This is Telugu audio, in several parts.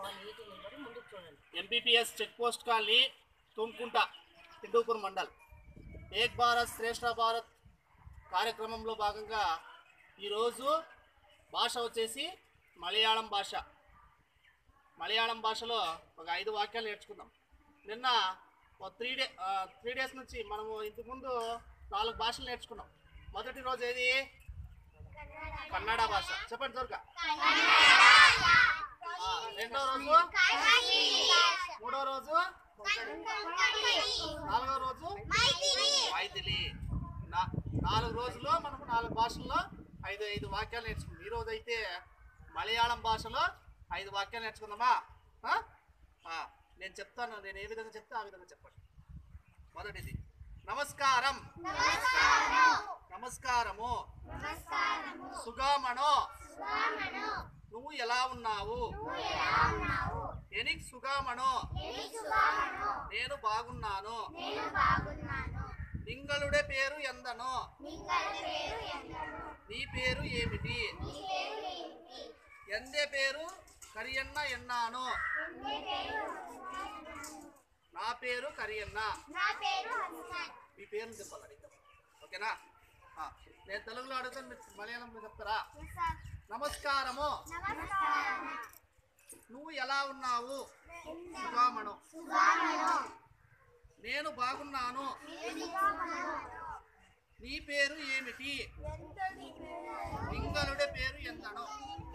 నీటి నిలబడి ముందుకు చూడండి MPPS check post colony Tumkunta Hindupur mandal Ek Bharat Shreshtha Bharat కార్యక్రమంలో భాగంగా ఈరోజు భాష వచ్చేసి మలయాళం భాష మలయాళం భాషలో ఒక ఐదు వాక్యాలు నేర్చుకుందాం నిన్న ఒక త్రీ డే త్రీ డేస్ నుంచి మనము ఇంతకుముందు నాలుగు భాషలు నేర్చుకున్నాం మొదటి రోజు ఏది కన్నడ భాష చెప్పండి దొరక రెండో రోజు మూడో రోజు నాలుగో రోజు మైథిలి నా- నాలుగు రోజుల్లో మనకు నాలుగు భాషల్లో ఐదు ఐదు వాక్యాలు నేర్చుకుందాం ఈ రోజు అయితే మలయాళం భాషలో ఐదు వాక్యాలు నేర్చుకుందామా ఆ? ఆ, నేను చెప్తాను నేను ఏ విధంగా చెప్తే ఆ విధంగా చెప్పండి మొదటిది నమస్కారం నమస్కారము సుగామణో నువ్వు ఎలా ఉన్నావు ఎనిక్ సుగామణో నేను బాగున్నాను నింగళుడే పేరు ఎందనో నీ పేరు ఏమిటి ఎందే పేరు కరియన్న ఎన్నాను నా పేరు కరియన్న మీ పేరు చెప్పాలి అడిగితే. ఓకేనా ఆ, నేను తెలుగులో అడుగుతాను మీరు మలయాళంలో చెప్తారా నమస్కారము నువ్వు ఎలా ఉన్నావు సుగామణు నేను బాగున్నాను నీ పేరు ఏమిటి లింగలుడే పేరు ఎంతను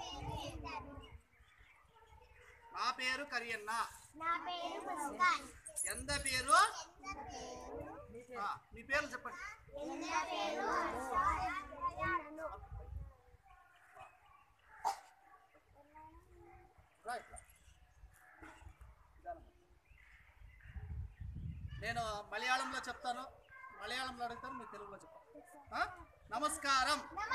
నా పేరు కరియన్న నా పేరు ముస్కాన్ ఎంత పేరు ఆ, మీ పేర్లు చెప్పండి నా పేరు నన్ను రా ఇట్లా. నిదానంగా. నేను మలయాళంలో చెప్తాను మలయాళంలో అడుగుతాను మీరు తెలుగులో చెప్తాను ఆ? నమస్కారం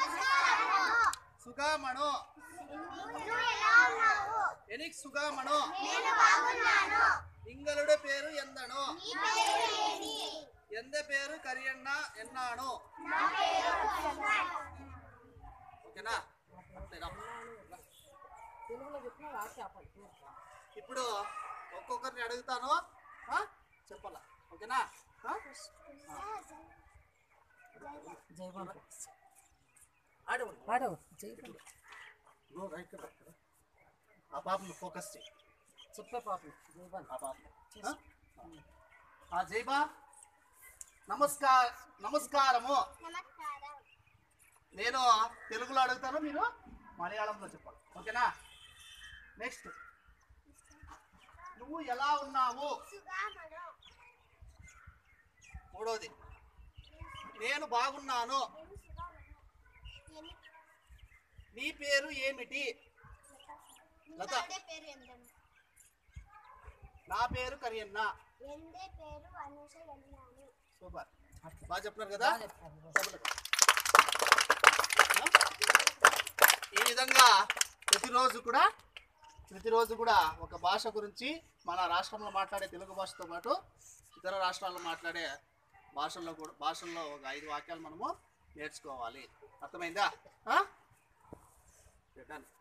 సుగామణు నువ్వు ఎలా ఉన్నావు ఎనిక్ సుగామణు నేను బాగున్నాను ఇంగలుడే పేరు ఎందను నీ పేరు ఏంటి ఎంద పేరు కరియన్న ఎన్నాను నా పేరు ముస్కాన్ ఓకేనా లేదా? తెలుగులో చెప్పిన వాక్య ఆపండి ఇప్పుడు ఒక్కొక్కరిని అడుగుతాను ఆ? చెప్పాలా ఓకేనా ఆ? జై బాబు ఆడవండి పాడవు జై బాబు నువ్వు రైట్ కదా. ఆ పాపను ఫోకస్ చేయి చెప్పే పాపం జై బాబు ఆ పాప ఆ జైబా నమస్కార నమస్కారము నమస్కారం నేను తెలుగులో అడుగుతాను మీరు మలయాళంలో చెప్పాలి ఓకేనా నెక్స్ట్ నువ్వు ఎలా ఉన్నావు సుగామను మూడోది నేను బాగున్నాను నేను సుగామను ఎన్ని నీ పేరు ఏమిటి లత. నింగడే పేరు ఎందను నా పేరు కరియన్న ఎందే పేరు అనుష ఎన్నాను సూపర్ బాగా చెప్తున్నారు కదా బాగా చెప్తారు ఈ విధంగా ప్రతిరోజు కూడా ప్రతిరోజు కూడా ఒక భాష గురించి మన రాష్ట్రంలో మాట్లాడే తెలుగు భాషతో పాటు ఇతర రాష్ట్రాల్లో మాట్లాడే భాషల్లో కూడా భాషల్లో ఒక ఐదు వాక్యాలు మనము నేర్చుకోవాలి అర్థమైందా ఆ? Done.